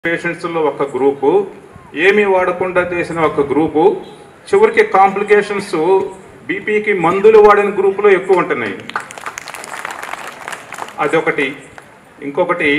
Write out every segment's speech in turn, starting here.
పేషెంట్స్లో ఒక గ్రూపు ఏమీ వాడకుండా చేసిన ఒక గ్రూపు చివరికి కాంప్లికేషన్స్ బీపీకి మందులు వాడిన గ్రూపులో ఎక్కువ ఉంటున్నాయి అదొకటి ఇంకొకటి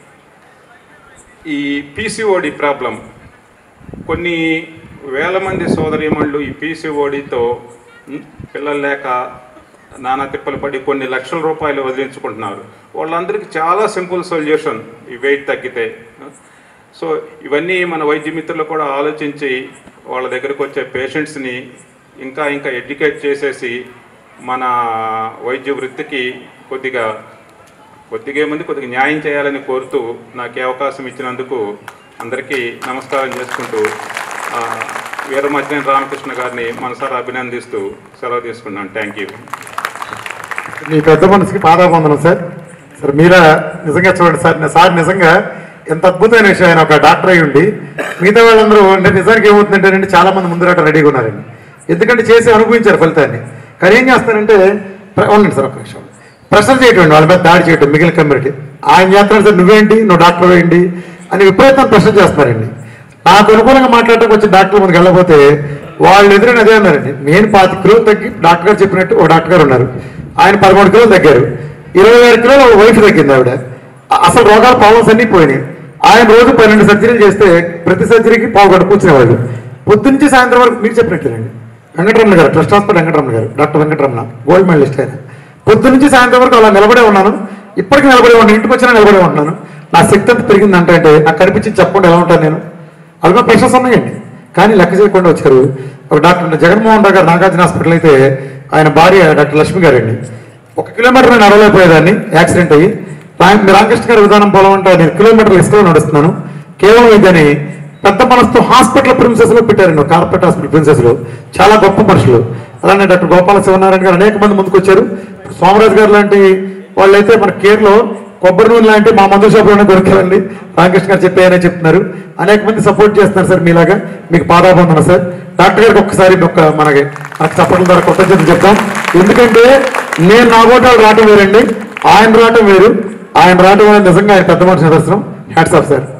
ఈ పీసీఓడి ప్రాబ్లం కొన్ని వేల మంది సోదరీమణులు ఈ పీసీఓడితో పిల్లలు లేక నానా తిప్పలు పడి కొన్ని లక్షల రూపాయలు వదిలించుకుంటున్నారు వాళ్ళందరికీ చాలా సింపుల్ సొల్యూషన్ ఈ వెయిట్ తగ్గితే సో ఇవన్నీ మన వైద్య మిత్రులు కూడా ఆలోచించి వాళ్ళ దగ్గరకు వచ్చే పేషెంట్స్ని ఇంకా ఇంకా ఎడ్యుకేట్ చేసేసి మన వైద్య వృత్తికి కొద్దిగా కొద్దిగా ఏముంది కొద్దిగా న్యాయం చేయాలని కోరుతూ నాకు ఈ అవకాశం ఇచ్చినందుకు అందరికీ నమస్కారం చేసుకుంటూ ఆ, వీరమద్యం రామకృష్ణ గారిని మనసారా అభినందిస్తూ సెలవు తీసుకున్నాను థ్యాంక్ యూ మీ పెద్ద మనసుకి పాదాబంధనం సార్ సార్ మీరా నిజంగా చూడండి సార్ సార్ నిజంగా ఎంత అద్భుతమైన విషయం ఆయన ఒక డాక్టర్ అయి ఉండి మిగతా వాళ్ళందరూ అంటే నిజానికి ఏమవుతుందంటే అండి చాలా మంది ముందు రాట రెడీగా ఉన్నారండి ఎందుకంటే చేసి అనుభవించారు ఫలితాన్ని కానీ ఏం చేస్తారంటే ప్ర- ఉండండి సార్ ఒక నిమిషం ప్రెషర్ చేయటం వాళ్ళ మీద దాడి చేయటం మిగిలిన కమ్యూనిటీ ఆయన చేస్తున్నాడు సార్ నువ్వేంటి నువ్వు డాక్టర్ ఏంటి అని విపరీతం ప్రెషర్ చేస్తున్నారండి నాకు అనుకూలంగా మాట్లాడటం వచ్చిన డాక్టర్ ముందుకు వెళ్ళకపోతే వాళ్ళు ఎదురైన అదే అన్నారండి నేను పాతి కిలోలు తగ్గి డాక్టర్ గారు చెప్పినట్టు ఓ డాక్టర్ గారు ఉన్నారు ఆయన పదమూడు కిలోలు తగ్గారు ఇరవై ఆరు కిలోలు ఒక వైఫ్ తగ్గింది ఆవిడ అ- అసలు రోగాల ప్రాబ్లమ్స్ అన్నీ పోయినాయి ఆయన రోజు పన్నెండు సర్జరీలు చేస్తే ప్రతి సర్జరీకి పావు గంట కూర్చునేవాళ్ళు పొద్దునుంచి సాయంత్రం వరకు మీరు చెప్పినట్లేనండి వెంకటరమణ గారు ట్రస్ట్ హాస్పిటల్ వెంకటరమణ గారు డాక్టర్ వెంకటరమణ గోల్డ్ మెడలిస్ట్ ఆయన పొద్దునుంచి సాయంత్రం వరకు అలా నిలబడే ఉన్నాను ఇప్పటికీ నిలబడే ఉన్నాను ఇంటికి వచ్చినా నిలబడే ఉంటున్నాను నా శక్తి అంత పెరిగిందంటే అంటే నాకు కనిపించి చెప్పకుండా ఎలా ఉంటాను నేను అలాగే ప్రెషర్స్ ఉన్నాయండి కానీ లెక్క చేయకుండా వచ్చారు ఒక డాక్టర్ జగన్మోహన్ రావు గారు నాగార్జున హాస్పిటల్ అయితే ఆయన భార్య డాక్టర్ లక్ష్మి గారు అండి ఒక కిలోమీటర్ నేను నడవలేకపోయేదాన్ని యాక్సిడెంట్ అయ్యి రా- మీ రామకృష్ణ గారి విధానం పొలం అంటే నేను కిలోమీటర్లు ఇసుకలో నడుస్తున్నాను కేవలం ఇదని పెద్ద మనసుతో హాస్పిటల్ ప్రిన్సెస్ లో పెట్టారండి ఒక కార్పొరేట్ హాస్పిటల్ ప్రిన్సెస్ లో చాలా గొప్ప మనుషులు అలానే డాక్టర్ గోపాల శివనారాయణ గారు అనేక మంది ముందుకు వచ్చారు సోమరాజు గారు లాంటి వాళ్ళైతే మన కేర్ లో కొబ్బరి నూనె లాంటి మా మందు షాపులోనే దొరికారండి రామకృష్ణ గారు చెప్పాయనే చెప్తున్నారు అనేక మంది సపోర్ట్ చేస్తున్నారు సార్ మీలాగా మీకు పాదాబంధన సార్ డాక్టర్ గారికి ఒక్కసారి ఒక మనకి నాకు చప్పట్ల ద్వారా కృతజ్ఞతలు చెప్తాం ఎందుకంటే నేను నా ఓటాలు రావటం వేరండి ఆయన రావటం వేరు ఆయన రావటం అనేది నిజంగా ఆయన పెద్ద మనిషి నిదర్శనం హ్యాట్స్ ఆఫ్ సార్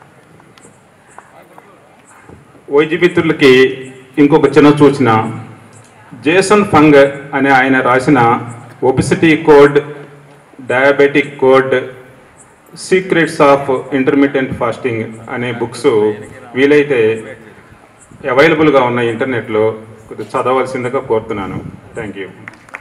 వైద్య మిత్రులకి ఇంకొక చిన్న సూచన జేసన్ ఫంగ్ అనే ఆయన రాసిన obesity code diabetic code secrets of intermediate fasting అనే బుక్స్ వీలైతే అవైలబుల్గా ఉన్నాయి ఇంటర్నెట్లో కొద్దిగా చదవలసిందిగా కోరుతున్నాను థ్యాంక్ యూ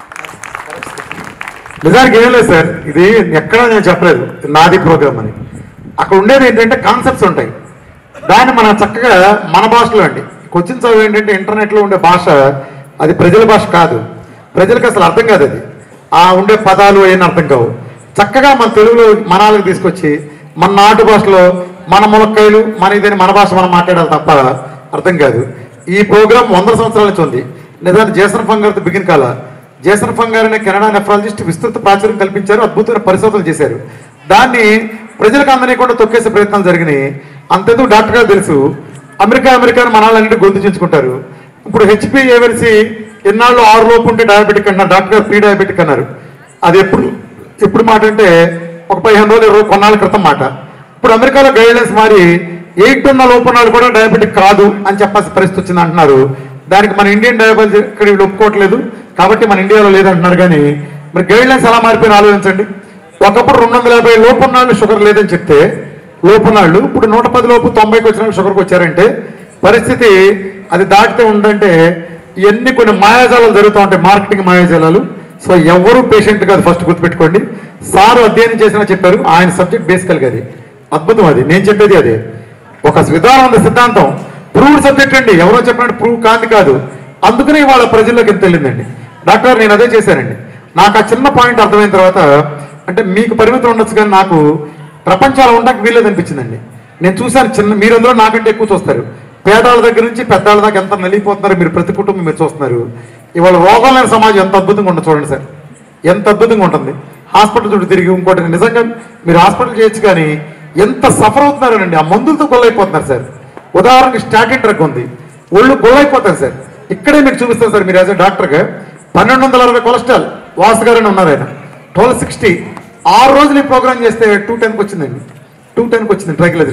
నిజానికి ఏం లేదు సార్ ఇది ఎక్కడ నేను చెప్పలేదు ఇది నాది ప్రోగ్రామ్ అని అక్కడ ఉండేది ఏంటంటే కాన్సెప్ట్స్ ఉంటాయి దాన్ని మనం చక్కగా మన భాషలో అండి క్వశ్చన్ చదువు ఏంటంటే ఇంటర్నెట్లో ఉండే భాష అది ప్రజల భాష కాదు ప్రజలకు అసలు అర్థం కాదు అది ఆ ఉండే పదాలు ఏం అర్థం కావు చక్కగా మన తెలుగులో మనాలకు తీసుకొచ్చి మన నాటు భాషలో మన ములక్కాయలు మన ఇదని మన భాష మనం మాట్లాడాలి తప్ప అర్థం కాదు ఈ ప్రోగ్రామ్ వందల సంవత్సరాల నుంచి ఉంది నిజానికి జేసన్ ఫంగర్తో బిగిన్ కాల జేసన్ ఫంగర్ అనే కెనడా నెఫ్రాలజిస్ట్ విస్తృత ప్రాచుర్యం కల్పించారు అద్భుతమైన పరిశోధనలు చేశారు దాన్ని ప్రజలకు అందనీయకుండా తొక్కేసే ప్రయత్నాలు జరిగినాయి అంతెందుకు డాక్టర్ గారు తెలుసు అమెరికా అమెరికా మనాలన్నిటి గొంతు చించుకుంటారు ఇప్పుడు హెచ్పి ఏవెన్సీ ఎన్నాళ్ళు ఆరు లోపు ఉంటే డయాబెటిక్ అన్నారు డాక్టర్ గారు ప్రీ డయాబెటిక్ అన్నారు అది ఎప్పుడు ఎప్పుడు మాట అంటే ఒక పదిహేను రోజులు ఇరవై కొన్నాళ్ళ క్రితం మాట ఇప్పుడు అమెరికాలో గైడ్లైన్స్ మారి ఎయిట్ ఉన్న లోపనాలు కూడా డయాబెటిక్ కాదు అని చెప్పాల్సిన పరిస్థితి వచ్చింది అంటున్నారు దానికి మన ఇండియన్ డయాబెటిక్ ఇక్కడ వీళ్ళు ఒప్పుకోవట్లేదు కాబట్టి మన ఇండియాలో లేదంటున్నారు కానీ మరి గైడ్లైన్స్ ఎలా మారిపోయిన ఆలోచించండి ఒకప్పుడు రెండు వందల యాభై లోపున్నాళ్ళు షుగర్ లేదని చెప్తే లోపునాళ్ళు ఇప్పుడు నూట పది లోపు తొంభైకి వచ్చిన వాళ్ళు షుగర్కి వచ్చారంటే పరిస్థితి అది దాటితే ఉందంటే ఇవన్నీ కొన్ని మాయాజాలాలు జరుగుతూ ఉంటాయి మార్కెటింగ్ మాయాజాలాలు సో ఎవరు పేషెంట్ కాదు ఫస్ట్ గుర్తుపెట్టుకోండి సార్ అధ్యయనం చేసినా చెప్పారు ఆయన సబ్జెక్ట్ బేసికల్గా అది అద్భుతం అది నేను చెప్పేది అదే ఒక విధానం ఉంది సిద్ధాంతం ప్రూవ్ సబ్జెక్ట్ అండి ఎవరో చెప్పినట్టు ప్రూవ్ కాంతి కాదు అందుకనే వాళ్ళ ప్రజల్లోకి ఎంత వెళ్ళిందండి డాక్టర్ నేను అదే చేశానండి నాకు ఆ చిన్న పాయింట్ అర్థమైన తర్వాత అంటే మీకు పరిమితం ఉండొచ్చు కానీ నాకు ప్రపంచాలు ఉండక వీల్లేదు అనిపించిందండి నేను చూశాను చిన్న మీరందరూ నాకంటే ఎక్కువ చూస్తారు పేదవాళ్ళ దగ్గర నుంచి పెద్దవాళ్ళ దాకా ఎంత నలిగిపోతున్నారు మీరు ప్రతి కుటుంబం మీరు చూస్తున్నారు ఇవాళ రోగం లేని సమాజం ఎంత అద్భుతంగా ఉండదు చూడండి సార్ ఎంత అద్భుతంగా ఉంటుంది హాస్పిటల్ చుట్టూ తిరిగి ఇంకోటి నిజంగా మీరు హాస్పిటల్ చేయొచ్చు కానీ ఎంత సఫర్ అవుతున్నారండి ఆ మందులతో గొల్లైపోతున్నారు సార్ ఉదాహరణకి స్టాటిన్ డ్రగ్ ఉంది ఒళ్ళు గొల్లైపోతారు సార్ ఇక్కడే మీకు చూపిస్తాను సార్ మీరు యాజ్ ఎ డాక్టర్గా పన్నెండు వందల అరవై కొలెస్ట్రాల్ వాసు గారని ఉన్నారు ఆయన ట్వెల్వ్ సిక్స్టీ ఆరు రోజులు ఈ ప్రోగ్రామ్ చేస్తే టూ టెన్కి వచ్చిందండి టూ టెన్కి వచ్చింది ట్రైగ్లైజరైడ్స్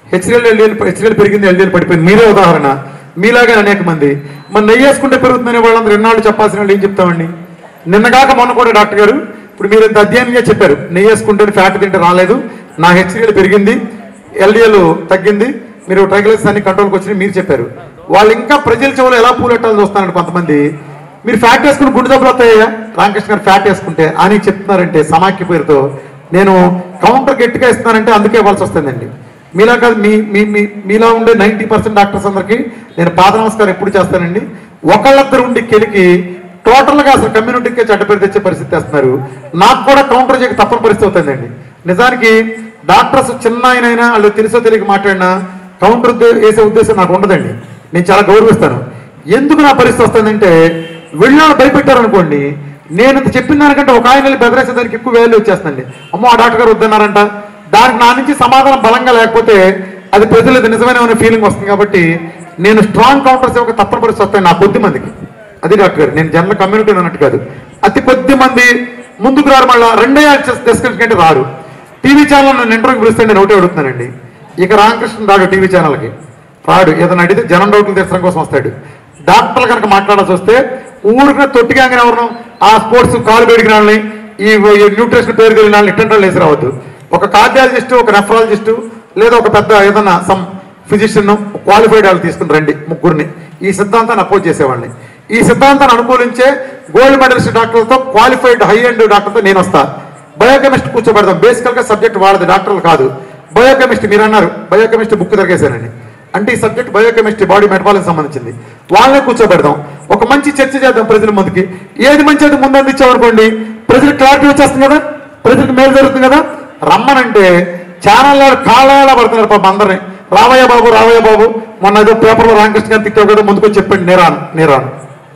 హెచ్డిఎల్ ఎల్డిఎల్ హెచ్డిఎల్ పెరిగింది ఎల్డిఎల్ పడిపోయింది మీరే ఉదాహరణ మీలాగా అనేక మంది మరి నెయ్యి వేసుకుంటే పెరుగుతుందని వాళ్ళందరూ ఎన్నాళ్ళు చెప్పాల్సిన వాళ్ళు ఏం చెప్తామండి నిన్నగాక మొన్న కూడా డాక్టర్ గారు ఇప్పుడు మీరు ఇంత అధ్యయనంగా చెప్పారు నెయ్యి వేసుకుంటే ఫ్యాట్ తింటే రాలేదు నా హెచ్డిఎల్ పెరిగింది ఎల్డిఎల్ తగ్గింది మీరు ట్రైగ్లైసెస్ అన్ని కంట్రోల్కి వచ్చినాయి మీరు చెప్పారు వాళ్ళు ఇంకా ప్రజల చెవులు ఎలా పూలెట్టాలని చూస్తున్నారంటే కొంతమంది మీరు ఫ్యాట్ వేసుకుని గుండె జబ్బులు వస్తాయా రామకృష్ణ గారు ఫ్యాట్ వేసుకుంటే అని చెప్తున్నారంటే సమాఖ్య పేరుతో నేను కౌంటర్ గట్టిగా ఇస్తున్నానంటే అందుకే ఇవ్వాల్సి వస్తుందండి మీలా కాదు మీ మీ మీ- మీలా ఉండే నైంటీ పర్సెంట్ డాక్టర్స్ అందరికీ నేను పాద నమస్కారం ఎప్పుడు చేస్తానండి ఒకళ్ళిద్దరు ఉండి కెలికి టోటల్గా అసలు కమ్యూనిటీకే చెడ్డ పేరు తెచ్చే పరిస్థితి తెస్తున్నారు నాకు కూడా కౌంటర్ చేయక తప్పని పరిస్థితి అవుతుందండి నిజానికి డాక్టర్స్ చిన్న ఆయనైనా వాళ్ళు తెలుసో తెలియక మాట్లాడినా కౌంటర్ ఉద్దే- వేసే ఉద్దేశం నాకు ఉండదండి నేను చాలా గౌరవిస్తాను ఎందుకు నా పరిస్థితి వస్తుందంటే వెళ్ళాను భయపెట్టారనుకోండి నేను ఇంత చెప్పిన దానికంటే ఒక ఆయన వెళ్ళి బెదిరేసేదానికి ఎక్కువ వాల్యూ వచ్చేస్తుందండి అమ్మో ఆ డాక్టర్ గారు వద్దన్నారంట దానికి నా నుంచి సమాధానం బలంగా లేకపోతే అది ప్రజలకు నిజమైన ఫీలింగ్ వస్తుంది కాబట్టి నేను స్ట్రాంగ్ కౌంటర్స్ ఒక తప్పని పరిస్థితి వస్తాయి నా కొద్ది మందికి అది డాక్టర్ గారు నేను జనరల్ కమ్యూనిటీ అన్నట్టు కాదు అతి కొద్ది మంది ముందుకు రారు మళ్ళీ రెండే డిస్కషన్ కంటే రారు టీవీ ఛానల్ నన్ను ఇంటర్వ్యూ పిలిస్తే నేను ఒకటే అడుగుతున్నానండి ఇక రామకృష్ణ రాడు టీవీ ఛానల్కి రాడు ఏదైనా అడిగితే జనం డౌట్లు తీర్చడం కోసం వస్తాడు డాక్టర్లు కనుక మాట్లాడాల్సి వస్తే ఊరికనే తొట్టిగానే ఎవరు ఆ స్పోర్ట్స్ కాలు పెరిగిన వాళ్ళని ఈ ఈ న్యూట్రిషన్ పేరు తెలియని వాళ్ళని ఇట్టంటే వేసి రావద్దు ఒక కార్డియాలజిస్ట్ ఒక నెఫ్రాలజిస్ట్ లేదా ఒక పెద్ద ఏదన్నా సమ్ ఫిజిషియన్ క్వాలిఫైడ్ వాళ్ళు తీసుకుని రండి ముగ్గురిని ఈ సిద్ధాంతాన్ని అపోజ్ చేసేవాడిని ఈ సిద్ధాంతాన్ని అనుకూలించే గోల్డ్ మెడలిస్ట్ డాక్టర్లతో క్వాలిఫైడ్ హై అండ్ డాక్టర్తో నేను వస్తా బయోకెమిస్ట్ కూర్చోబెడదాం బేసికల్ గా సబ్జెక్ట్ వాడదు డాక్టర్లు కాదు బయోకెమిస్ట్రీ మీరు అన్నారు బయోకెమిస్ట్రీ బుక్ తిరగేశానండి అంటే ఈ సబ్జెక్ట్ బయోకెమిస్ట్రీ బాడీ మెటబాలిజం సంబంధించింది వాళ్ళనే కూర్చోబెడదాం ఒక మంచి చర్చ చేద్దాం ప్రజల ముందుకి ఏది మంచి అది ముందు అందించామనుకోండి ప్రజలకు క్లారిటీ వచ్చేస్తుంది కదా ప్రజలకు మేలు జరుగుతుంది కదా రమ్మనంటే ఛానల్ కాళ్ళ పడుతున్నారు పాపం అందరిని రావయ్య బాబు రావయ్య బాబు మొన్న ఏదో పేపర్లో రామకృష్ణ గారు తిట్టావు కదా ముందుకు వచ్చి చెప్పండి నేరాను నేరాను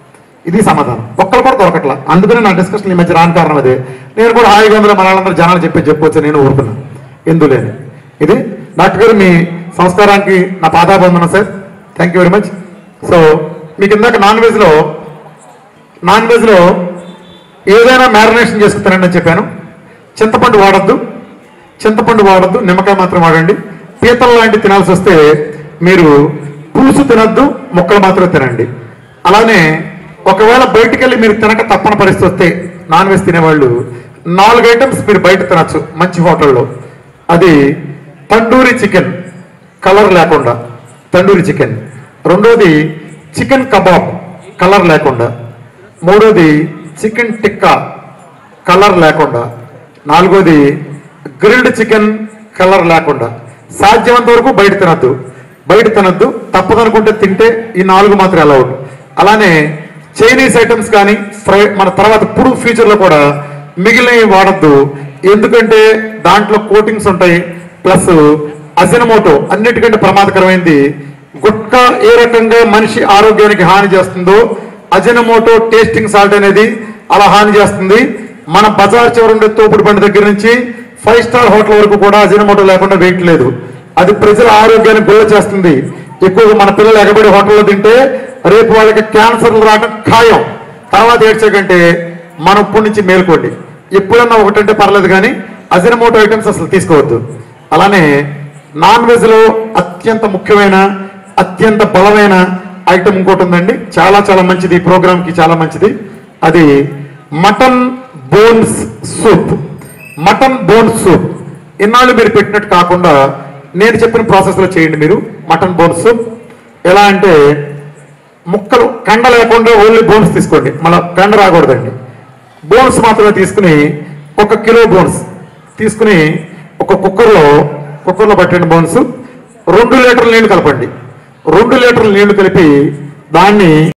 ఇది సమాధానం ఒక్కరు కూడా దొరకట్లా అందుకనే నా డిస్కషన్ ఈ మధ్య రాని కారణం అదే నేను కూడా హాయిగా అందులో మన వాళ్ళందరూ జనాలు చెప్పి చెప్పవచ్చు నేను ఊరుకున్నాను ఎందులేని ఇది డాక్టర్ గారు మీ సంస్కారానికి నా పాదాబంధనం sir thank you very much so మీకు ఇందాక నాన్ వెజ్లో నాన్ వెజ్లో ఏదైనా మ్యారినేషన్ చేసుకుంటానండి అని చెప్పాను చింతపండు వాడద్దు చింతపండు వాడద్దు నిమ్మకాయ మాత్రం వాడండి పీతల లాంటి తినాల్సి వస్తే మీరు పులుసు తినద్దు ముక్కలు మాత్రమే తినండి అలానే ఒకవేళ బయటికి వెళ్ళి మీరు తినక తప్పని పరిస్థితి వస్తే నాన్ వెజ్ తినేవాళ్ళు నాలుగు ఐటమ్స్ మీరు బయట తినచ్చు మంచి హోటల్లో అది తండూరి చికెన్ కలర్ లేకుండా తండూరి చికెన్ రెండోది చికెన్ కబాబ్ కలర్ లేకుండా మూడోది చికెన్ టిక్కా కలర్ లేకుండా నాలుగోది గ్రిల్డ్ చికెన్ కలర్ లేకుండా సాధ్యమంత వరకు బయట తినద్దు బయట తినద్దు తప్పదనుకుంటే తింటే ఈ నాలుగు మాత్రం అలౌడ్ అలానే చైనీస్ ఐటమ్స్ కానీ ఫ్రై మన తర్వాత ఇప్పుడు ఫ్యూచర్లో కూడా మిగిలినవి వాడద్దు ఎందుకంటే దాంట్లో కోటింగ్స్ ఉంటాయి ప్లస్ అజినమోటో అన్నిటికంటే ప్రమాదకరమైంది గుట్కా ఏ రకంగా మనిషి ఆరోగ్యానికి హాని చేస్తుందో అజినమోటో టేస్టింగ్ సాల్ట్ అనేది అలా హాని చేస్తుంది మన బజార్ చివరుండే తోపుడు బండి దగ్గర నుంచి ఫైవ్ స్టార్ హోటల్ వరకు కూడా అజినమోటో లేకుండా వెయిట్ లేదు అది ప్రజల ఆరోగ్యాన్ని గుల్ల చేస్తుంది ఎక్కువగా మన పిల్లలు ఎగబడి హోటల్లో తింటే రేపు వాళ్ళకి క్యాన్సర్లు రావడం ఖాయం తర్వాత ఏడ్చకంటే మనం ఇప్పటి నుంచి మేల్కోండి ఎప్పుడన్నా ఒకటంటే పర్లేదు కానీ అజినమోటో ఐటమ్స్ అసలు తీసుకోవద్దు అలానే నాన్ వెజ్ లో అత్యంత ముఖ్యమైన అత్యంత బలమైన ఐటమ్ ఇంకోటి ఉందండి చాలా చాలా మంచిది ఈ ప్రోగ్రామ్ కి చాలా మంచిది అది mutton bones soup mutton bone soup ఇన్నాళ్ళు మీరు పెట్టినట్టు కాకుండా నేను చెప్పిన ప్రాసెస్ లో చేయండి మీరు మటన్ బోన్ సూప్ ఎలా అంటే ముక్కలు కండ లేకుండా ఓన్లీ బోన్స్ తీసుకోండి మళ్ళీ కండ రాకూడదండి బోన్స్ మాత్రమే తీసుకుని ఒక కిలో బోన్స్ తీసుకుని ఒక కుక్కర్లో కుక్కర్లో పట్టండి బోన్స్ రెండు లీటర్ల నీళ్లు కలపండి రెండు లీటర్ల నీళ్లు కలిపి దాన్ని